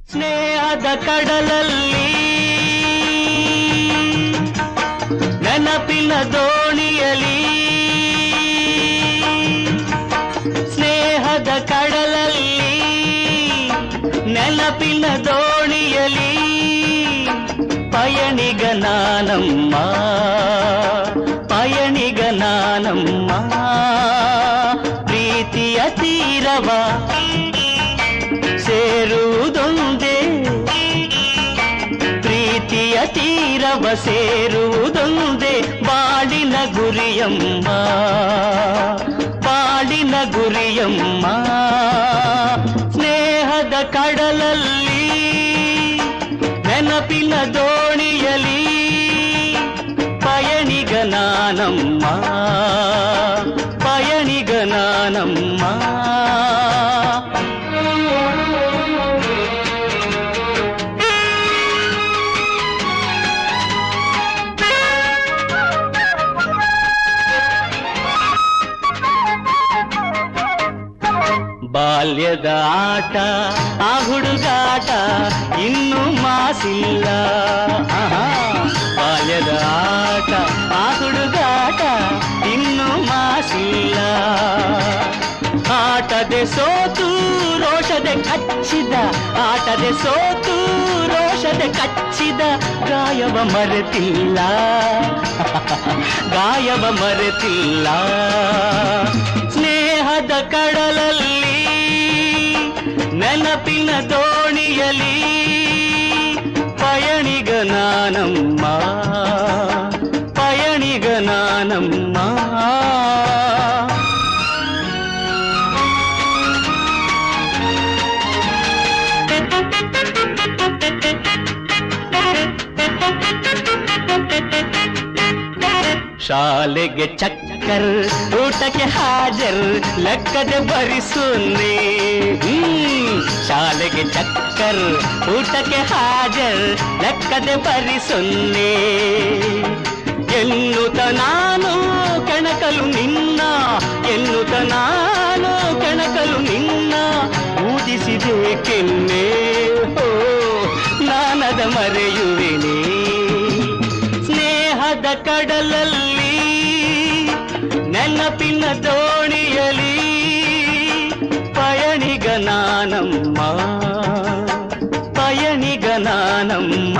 ಸ್ನೇಹದ ಕಡಲಲ್ಲಿ ನೆನಪಿನ ದೋಣಿಯಲಿ ಸ್ನೇಹದ ಕಡಲಲ್ಲಿ ನೆನಪಿನ ದೋಣಿಯಲಿ ಪಯಣಿಗ ನಾನಮ್ಮ ಪಯಣಿಗ ನಾನಮ್ಮ ಪ್ರೀತಿಯ ತೀರವ ಸೇರುವುದೊಂದೇ ಪ್ರೀತಿಯ ತೀರವ ಸೇರುವುದೊಂದೇ ಬಾಳಿನ ಗುರಿಯಮ್ಮ ಬಾಳಿನ ಗುರಿಯಮ್ಮ ಸ್ನೇಹದ ಕಡಲಲ್ಲಿ ನೆನಪಿನ ದೋಣಿಯಲಿ ಪಯಣಿಗ ನಾನಮ್ಮ ಪಯಣಿಗ ನಾನಮ್ಮ ಬಾಲ್ಯದ ಆಟ ಆ ಹುಡುಗಾಟ ಇನ್ನೂ ಮಾಸಿಲ್ಲ ಆಹಾ. ಬಾಲ್ಯದ ಆಟ ಆ ಹುಡುಗಾಟ ಇನ್ನೂ ಮಾಸಿಲ್ಲ ಆಟದೆ ಸೋತು ರೋಷದೆ ಕಚ್ಚಿದ ಆಟದೆ ಸೋತು ರೋಷದೆ ಕಚ್ಚಿದ ಗಾಯವ ಮರೆತಿಲ್ಲ ಗಾಯವ ಮರೆತಿಲ್ಲ ಸ್ನೇಹದ ಕಡಲಲ್ಲಿ ನೆನಪಿನ ದೋಣಿಯಲಿ ಪಯಣಿಗ ನಾನಮ್ಮ ಪಯಣಿಗ ನಾನಮ್ಮ ಶಾಲೆಗೆ ಚಕ್ಕರ್ ಊಟಕ್ಕೆ ಹಾಜರ್ ಲೆಕ್ಕದೆ ಬರಿಸುನ್ನೆ ಹ್ಮ್. ಶಾಲೆಗೆ ಚಕ್ಕರ್ ಊಟಕ್ಕೆ ಹಾಜರ್ ಲೆಕ್ಕದೆ ಬರಿಸುನ್ನೆ ಎನ್ನುತ್ತ ನಾನು ಕೆಣಕಲು ನಿನ್ನ ಎನ್ನುತ್ತ ನಾನು ಕೆಣಕಲು ನಿನ್ನ ಊದಿಸಿದೆ ಕೆನ್ನೆ ಓ ನಾನದ ಮರೆಯುವೆನೇ ಸ್ನೇಹದ ಕಡಲಲ್ಲಿ ನೆನಪಿನ ದೋಣಿಯಲಿ ಪಯಣಿಗ ನಾನಮ್ಮ ಪಯಣಿಗ ನಾನಮ್ಮ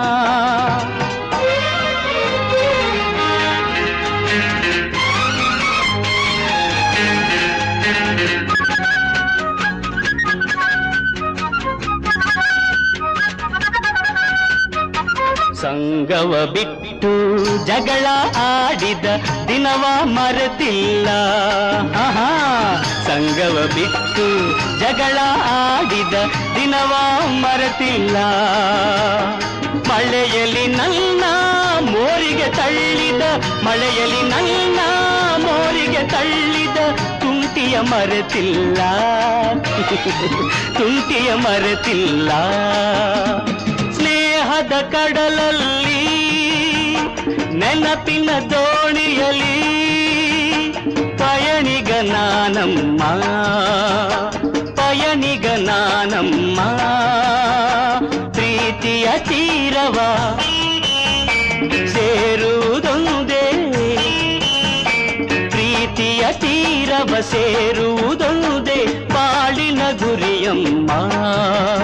ಸಂಗವ ಬಿಟ್ಟು ಜಗಳ ಆಡಿದ ದಿನವ ಮರೆತಿಲ್ಲ ಆಹಾ. ಸಂಗವ ಬಿಟ್ಟು ಜಗಳ ಆಡಿದ ದಿನವ ಮರೆತಿಲ್ಲ ಮಳೆಯಲ್ಲಿ ನನ್ನ ಮೋರಿಗೆ ತಳ್ಳಿದ ಮಳೆಯಲ್ಲಿ ನನ್ನ ಮೋರಿಗೆ ತಳ್ಳಿದ ತುಂಟಿಯ ಮರೆತಿಲ್ಲ ತುಂಟಿಯ ಮರೆತಿಲ್ಲ ಸ್ನೇಹದ ಕಡಲಲ್ಲಿ ನೆನಪಿನ ದೋಣಿಯಲಿ ಪಯಣಿಗ ನಾನಮ್ಮ ಪಯಣಿಗ ನಾನಮ್ಮ ಪ್ರೀತಿಯ ತೀರವ ಸೇರುವುದೊಂದೇ ಪ್ರೀತಿಯ ತೀರವ ಸೇರುವುದೊಂದೇ ಬಾಳಿನ ಗುರಿಯಮ್ಮ